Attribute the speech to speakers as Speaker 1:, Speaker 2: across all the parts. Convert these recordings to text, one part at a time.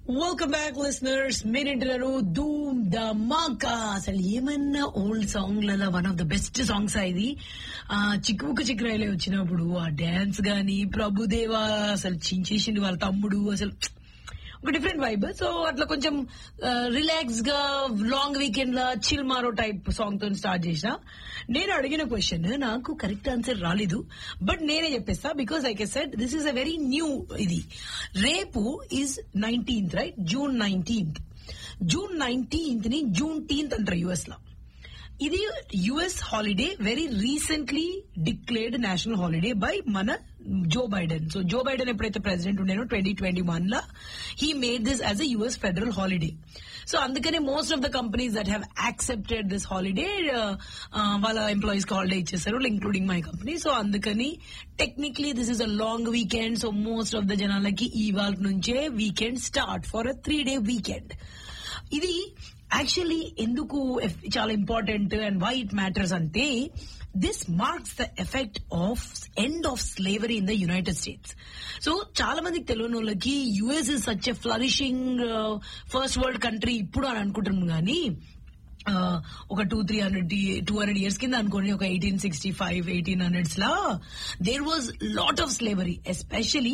Speaker 1: welcome back listeners మీరేంటున్నారు ధూమ్ the మాకా అసలు ఏమన్నా ఓల్డ్ సాంగ్ లలో one of the best songs ఇది ఆ చిక్కుముక్క చిక్కురాయిలే వచ్చినప్పుడు ఆ డాన్స్ గాని ప్రభుదేవా అసలు చించేసిండు వాళ్ళ తమ్ముడు అసలు ఒక డిఫరెంట్ వైబ్ సో అట్లా కొంచెం రిలాక్స్ గా లాంగ్ వీకెండ్ లా చిల్ మారో టైప్ సాంగ్ తో స్టార్ట్ చేసిన నేను అడిగిన క్వశ్చన్ నాకు కరెక్ట్ ఆన్సర్ రాలేదు బట్ నేనే చెప్పేస్తా because I can say this is a very new ఇది రేపు is nineteenth right June nineteenth June nineteenth ని జూన్ టీన్త్ అంటారు యుఎస్ లో ఇది US holiday very recently declared national holiday by మన Joe Biden so Joe Biden ఎప్పుడైతే president ఉండేనో twenty twenty one లా he made this as a US federal holiday so అందుకనే most of the companies that have accepted this holiday వాళ్ళ employees కి holiday ఇచ్చేసారు including my company so అందుకని technically this is a long weekend so most of the జనాలకి ఈ వాళ్ళ నుంచే weekend start for a three day weekend ఇది actually ఎందుకు ఎఫ్- చాలా important and why it matters అంటే this marks the effect of end of slavery in the United States so చాలా మందికి తెలియని వాళ్ళకి US is such a flourishing first world country ఇప్పుడు అని అనుకుంటున్నాం కానీ ఆ, ఒక two three hundred two hundred years కింద అనుకోండి ఒక eighteen sixty five eighteen hundreds లా there was lot of slavery especially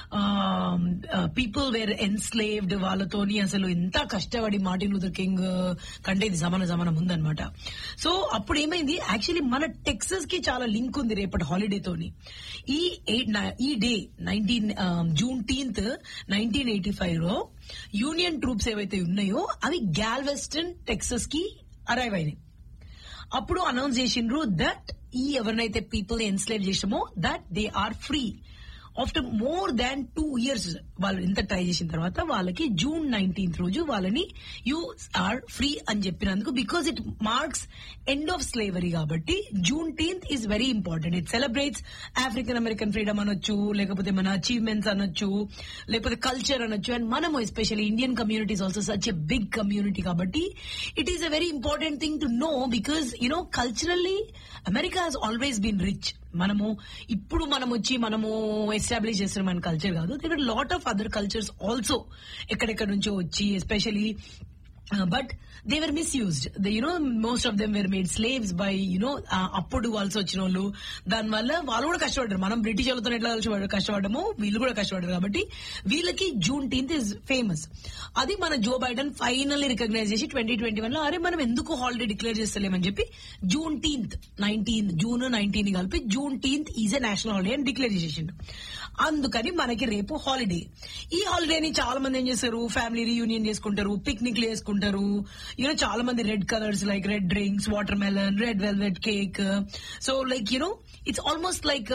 Speaker 1: people were enslaved వాళ్ళతోని అసలు ఎంత కష్టపడి మార్టిన్ లూథర్ కింగ్ కంటే ఇది సమాన సమానం ఉందన్నమాట సో అప్పుడు ఏమైంది యాక్చువల్లీ మన టెక్సస్ కి చాలా లింక్ ఉంది రేపటి హాలిడే తోని ఈ ఎయిట్ ఈ day nineteen Juneteenth nineteen eighty five లో యూనియన్ ట్రూప్స్ ఏవైతే ఉన్నాయో అవి గ్యాల్వెస్టన్ టెక్సస్ కి అరైవ్ అయినాయి అప్పుడు అనౌన్స్ చేసిండ్రు దట్ ఈ ఎవరినైతే పీపుల్ ఎన్స్లేవ్ చేసామో that they are free after more than two years వాళ్ళు ఎంత ట్రై చేసిన తర్వాత వాళ్ళకి జూన్ నైన్టీన్త్ రోజు వాళ్ళని యూ ఆర్ ఫ్రీ అని చెప్పినందుకు because it marks end of slavery కాబట్టి Juneteenth is very important it celebrates African American freedom అనొచ్చు లేకపోతే మన అచీవ్మెంట్స్ అనొచ్చు లేకపోతే కల్చర్ అనొచ్చు అండ్ మనము especially Indian communities also such a big community కాబట్టి it is a very important thing to know because you know culturally America has always been rich మనము ఇప్పుడు మనం వచ్చి మనము ఎస్టాబ్లిష్ చేస్తున్న మన కల్చర్ కాదు there lot of other cultures also ఎక్కడెక్కడ నుంచో వచ్చి especially but they were misused the you know most of them were made slaves by you know అప్పుడు వాళ్ళతో వచ్చిన వాళ్ళు దానివల్ల వాళ్ళు కూడా కష్టపడ్డారు మనం బ్రిటిష్ వాళ్ళతో ఎట్లా కష్టపడ- కష్టపడ్డామో వీళ్ళు కూడా కష్టపడ్డారు కాబట్టి వీళ్ళకి జూన్ టీన్త్ ఇస్ ఫేమస్ అది మన జో బైడెన్ ఫైనల్లీ రికగ్నైజ్ చేసి ట్వంటీ ట్వంటీ వన్ లో అరే మనం ఎందుకు హాలిడే డిక్లేర్ చేస్తలేమని చెప్పి Juneteenth nineteen June nineteen కలిపి Juneteenth is a national holiday అని డిక్లేర్ చేసేసిండు అందుకని మనకి రేపు హాలిడే ఈ హాలిడేని చాలా మంది ఏం చేస్తారు ఫ్యామిలీ రీయూనియన్ చేసుకుంటారు పిక్నిక్లు చేసుకుంటారు యూనో చాలా మంది red colours like red drinks watermelon red velvet cake so like you know it's almost like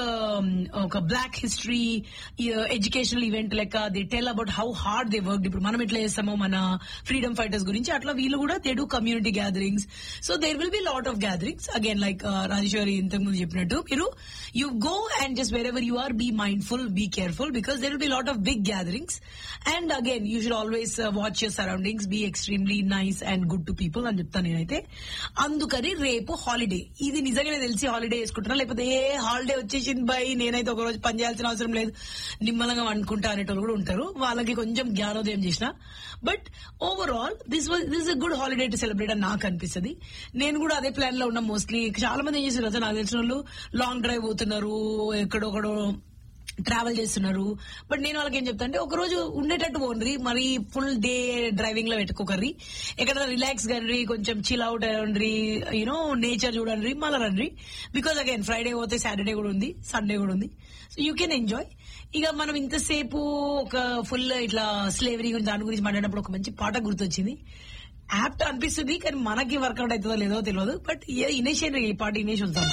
Speaker 1: ఒక బ్లాక్ హిస్టరీ ఎడ్యుకేషనల్ ఈవెంట్ లెక్క they tell about how hard they work ఇప్పుడు మనం ఎట్లా చేస్తామో మన ఫ్రీడమ్ ఫైటర్స్ గురించి అట్లా వీళ్ళు కూడా they do community gatherings so there will be lot of gatherings again like Rajeshwari ఇంతకు ముందు చెప్పినట్టు మీరు you go and just wherever you are be mindful be careful because there will be lot of big gatherings and again you should always watch your surroundings be extremely nice and good to people అని చెప్తాను నేనైతే అందుకని రేపు holiday ఇది నిజంగానే తెలిసి holiday వేసుకుంటున్నా లేకపోతే ఏ హాలిడే వచ్చేసింది బై నేనైతే ఒక రోజు పని చేయాల్సిన అవసరం లేదు నిమ్మలంగా వండుకుంటా అనేటోళ్ళు కూడా ఉంటారు వాళ్ళకి కొంచెం జ్ఞానోదయం చేసిన but overall this was this good holiday to celebrate అని నాకు అనిపిస్తుంది నేను కూడా అదే ప్లాన్ లో ఉన్నా మోస్ట్లీ చాలా మంది ఏం చేస్తారు అసలు నాకు తెలిసిన వాళ్ళు లాంగ్ డ్రైవ్ పోతున్నారు ఎక్కడొకడో ట్రావెల్ చేస్తున్నారు బట్ నేను వాళ్ళకి ఏం చెప్తా అంటే ఒక రోజు ఉండేటట్టు పోండి మరి ఫుల్ డే డ్రైవింగ్ లో పెట్టుకోకర్రి ఎక్కడ రిలాక్స్ కండి కొంచెం చిల్ అవుట్ అవ్వండి యూనో నేచర్ చూడండి మళ్ళీ రండి బికాస్ అగైన్ ఫ్రైడే పోతే సాటర్డే కూడా ఉంది సండే కూడా ఉంది సో యూ కెన్ ఎంజాయ్ ఇక మనం ఇంతసేపు ఒక ఫుల్ ఇట్లా స్లేవరీ గురించి దాని గురించి మాట్లాడినప్పుడు ఒక మంచి పాట గుర్తొచ్చింది యాప్ట్ అనిపిస్తుంది కానీ మనకి వర్కౌట్ అవుతుందో లేదో తెలియదు బట్ ఇనేషియల్ ఈ పాట ఇనేష్ వస్తాం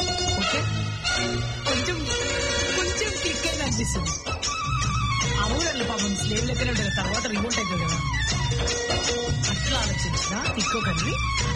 Speaker 1: ఓకే కొంచెం కొంచెం క్లిక్ అయిన అనిపిస్తుంది అవునండి పాపం స్లేవ్ లెక్కనే ఉంటుంది తర్వాత రిమోట్ అవుతుంది కదా అట్లా ఆలోచించిన తిక్కోకండి